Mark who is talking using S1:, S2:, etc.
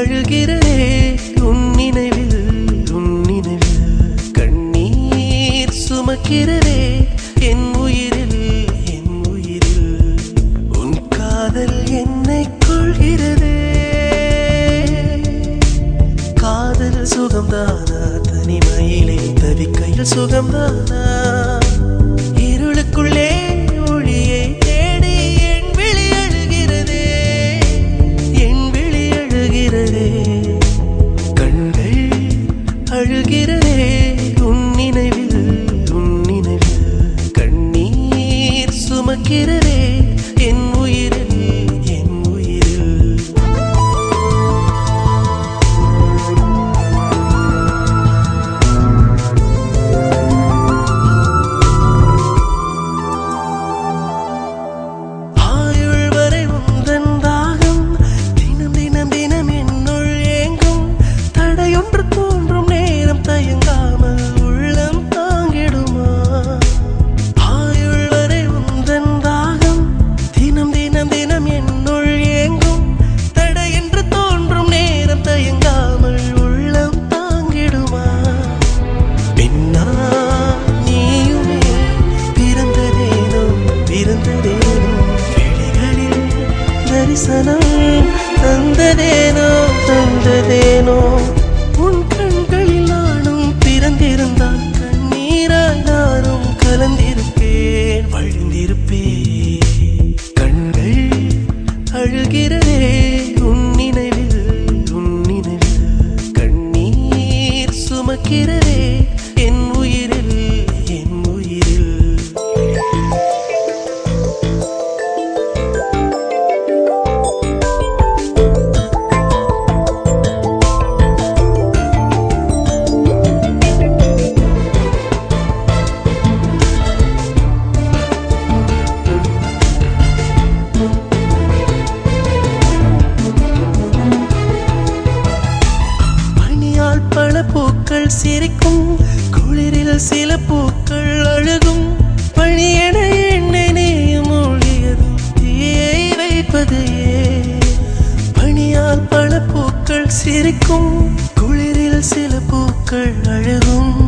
S1: அழுகிறதே உன் நினைவில் உன் நினைவில் கண்ணீர் சுமக்கிறதே என் உயிரில் என் உயிரில் உன் காதல் என்னை கொள்கிறதே காதல் சுகம்தானா தனிமையிலே தவிக்கையில் சுகம்தானா இருளுக்குள்ளே ஒளியை தேடி என் விழி அழுகிறதே என் விழி அழுகிறதே கண்கள் அழுகிறதே உன் நினைவில் உன் நினைவில் கண்ணீர் சுமக்கிறதே என் உயிரில் என் உயிரில் ஆயுள் வரை உந்தன் தாகம் தினம் தினம் தினம் என்னுள் ஏங்கும் தடையொன்று தோன்றும் நேரம் தயங்காமல் உள்ளம் தாங்கிடுமா ஆயுள் வரை உந்தன் தாகம் தினம் தினம் தினம் என்னுள் ஏங்கும் தடையென்று தோன்றும் நேரம் தயங்காமல் உள்ளம் தாங்கிடுமா பின்னா நீயுமே பிறந்ததேனோ பிறந்ததேனோ விழிகளில் தரிசனம் தந்ததேனோ தந்ததேனோ உன் கண்களில் நானும் பிறந்திருந்தால் கண்ணீரால் நானும் கலந்திருப்பேன் வழிந்திருப்பேன் கண்கள் அழுகிறதே உன் நினைவில் உன் நினைவில் கண்ணீர் சுமக்கிறதே என் உயிரில் என் உயிரில் பனியால் பல பூக்கள் சிரிக்கும் குளிரில் சில பூக்கள் அழுகும் பணியென என்னை நீயும் மூழ்கியதும் தீயை வைப்பது ஏன்? பனியால் பல பூக்கள் சிரிக்கும் குளிரில் சில பூக்கள் அழுகும்